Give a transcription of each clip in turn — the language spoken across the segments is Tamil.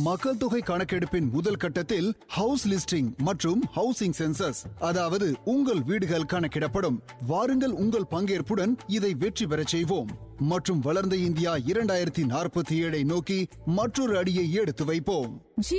மக்கள் தொகை கணக்கெடுப்பின் முதல் கட்டத்தில் ஹவுஸ் லிஸ்டிங் மற்றும் ஹவுசிங் சென்சஸ் அதாவது உங்கள் வீடுகள் கணக்கிடப்படும் வாருங்கள் உங்கள் பங்கேற்புடன் இதை வெற்றி பெறச் செய்வோம் மற்றும் வளர்ந்த இந்தியா இரண்டாயிரத்தி நாற்பத்தி ஏழை நோக்கி மற்றொரு அடியை எடுத்து வைப்போம்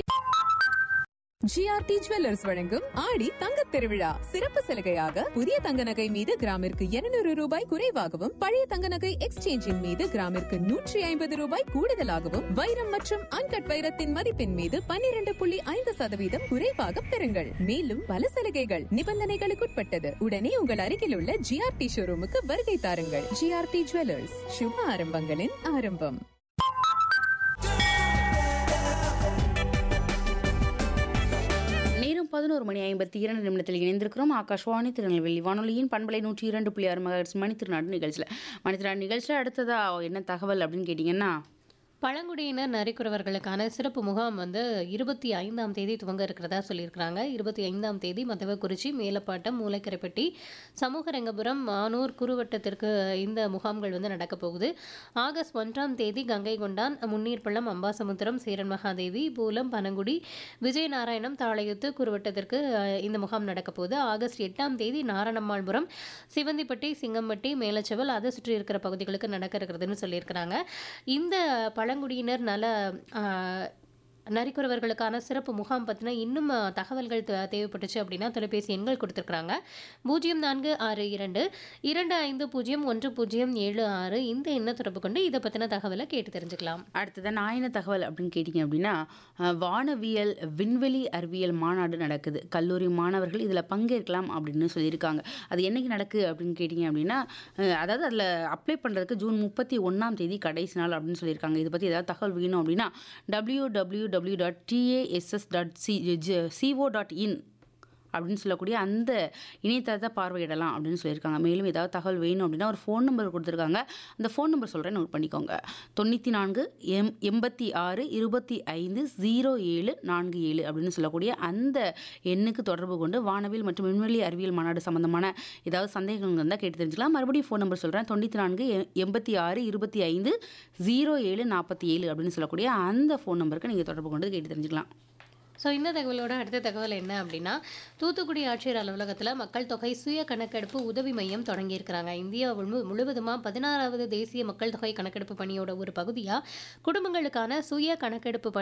ஜிஆர்டி ஜுவல்லர்ஸ் வழங்கும் ஆடி தங்கத் திருவிழா சிறப்பு சலுகையாக புதிய தங்க நகை மீது கிராமிற்கு 200 ரூபாய் குறைவாகவும் பழைய தங்க நகை எக்ஸ்சேஞ்சின் மீது கிராமிற்கு நூற்றி ஐம்பது ரூபாய் கூடுதலாகவும் வைரம் மற்றும் அன்கட் வைரத்தின் மதிப்பின் மீது 12.5% புள்ளி ஐந்து சதவீதம் குறைவாக பெறுங்கள் மேலும் பல சலுகைகள் நிபந்தனைகளுக்குட்பட்டது உடனே உங்கள் அருகில் உள்ள ஜிஆர்டி ஷோரூமுக்கு வருகை தாருங்கள் ஜிஆர்டி ஜுவல்லர்ஸ் சுப ஆரம்பங்களின் ஆரம்பம் நேரம் பதினோரு மணி ஐம்பத்தி இரண்டு நிமிடத்தில் இணைந்திருக்கிறோம் ஆகாஷ்வாணி திருநெல்வேலி வானொலியின் பண்பலை நூற்றி இரண்டு புள்ளி ஆறு மகர்ஸ் மணி திருநாடு நிகழ்ச்சியில் மணி திருநாடு நிகழ்ச்சியில் அடுத்ததா என்ன தகவல் அப்படின்னு கேட்டிங்கன்னா பழங்குடியினர் நரிக்குறவர்களுக்கான சிறப்பு முகாம் வந்து இருபத்தி ஐந்தாம் தேதி துவங்க இருக்கிறதா சொல்லியிருக்கிறாங்க இருபத்தி ஐந்தாம் தேதி மதவக்குறிச்சி மேலப்பாட்டம் மூளைக்கரைப்பட்டி சமூகரங்கபுரம் மானூர் குறுவட்டத்திற்கு இந்த முகாம்கள் வந்து நடக்க போகுது ஆகஸ்ட் ஒன்றாம் தேதி கங்கை கொண்டான் முன்னீர்பள்ளம் அம்பாசமுத்திரம் சேரன் மகாதேவி பூலம் பனங்குடி விஜயநாராயணம் தாளையுத்து குறுவட்டத்திற்கு அஹ், இந்த முகாம் நடக்க போகுது ஆகஸ்ட் எட்டாம் தேதி நாரணம்மாள்புரம் சிவந்திப்பட்டி சிங்கம்பட்டி மேலச்செவல் அதை சுற்றி இருக்கிற பகுதிகளுக்கு நடக்க இருக்கிறதுன்னு சொல்லியிருக்கிறாங்க இந்த பழங்குடியினர் நல ஆஹ், நரிக்குறவர்களுக்கான சிறப்பு முகாம் பற்றின இன்னும் ஆஹ், தகவல்கள் தே- தேவைப்பட்டுச்சு அப்படின்னா தொலைபேசி எண்கள் கொடுத்துருக்குறாங்க பூஜ்ஜியம் நான்கு ஆறு இரண்டு இரண்டு ஐந்து பூஜ்ஜியம் ஒன்று பூஜ்ஜியம் ஏழு ஆறு இந்த எண்ணை தொடர்பு கொண்டு இதை பற்றின தகவலை கேட்டு தெரிஞ்சுக்கலாம் அடுத்தது நான் என்ன தகவல் அப்படின்னு கேட்டிங்க அப்படின்னா அஹ், வானவியல் விண்வெளி அறிவியல் மாநாடு நடக்குது கல்லூரி மாணவர்கள் இதில் பங்கேற்கலாம் அப்படின்னு சொல்லியிருக்காங்க அது என்னைக்கு நடக்குது அப்படின்னு கேட்டிங்க அப்படின்னா அஹ், அதாவது அதில் அப்ளை பண்ணுறதுக்கு ஜூன் முப்பத்தி ஒன்றாம் தேதி கடைசி நாள் அப்படின்னு சொல்லியிருக்காங்க இதை பற்றி ஏதாவது தகவல் வேணும் அப்படின்னா W W W dot TASS dot C CO dot in அப்படின்னு சொல்லக்கூடிய அந்த இணையதளத்தை பார்வையிடலாம் அப்படின்னு சொல்லியிருக்காங்க மேலும் ஏதாவது தகவல் வேணும் அப்படின்னா ஒரு ஃபோன் நம்பர் கொடுத்துருக்காங்க அந்த ஃபோன் நம்பர் சொல்கிறேன் நோட் பண்ணிக்கோங்க தொண்ணூற்றி நான்கு எம் எண்பத்தி ஆறு இருபத்தி ஐந்து ஜீரோ ஏழு நான்கு ஏழு அப்படின்னு சொல்லக்கூடிய அந்த எண்ணுக்கு தொடர்பு கொண்டு வானவியல் மற்றும் விண்வெளி அறிவியல் மாநாடு சம்பந்தமான ஏதாவது சந்தேகங்கள் இருந்தால் கேட்டு தெரிஞ்சுக்கலாம் மறுபடியும் ஃபோன் நம்பர் சொல்கிறேன் தொண்ணூற்றி நான்கு எ- எண்பத்தி ஆறு இருபத்தி ஐந்து ஜீரோ ஏழு நாற்பத்தி ஏழு அப்படின்னு சொல்லக்கூடிய அந்த ஃபோன் நம்பருக்கு நீங்கள் தொடர்பு கொண்டு கேட்டு தெரிஞ்சுக்கலாம் ஸோ இந்த தகவலோட அடுத்த தகவல் என்ன அப்படின்னா தூத்துக்குடி ஆட்சியர் அலுவலகத்தில் மக்கள் தொகை சுய கணக்கெடுப்பு உதவி மையம் தொடங்கியிருக்கிறாங்க இந்தியா முழு முழுவதுமாக பதினாறாவது தேசிய மக்கள் தொகை கணக்கெடுப்பு பணியோட ஒரு பகுதியாக குடும்பங்களுக்கான சுய கணக்கெடுப்பு பணி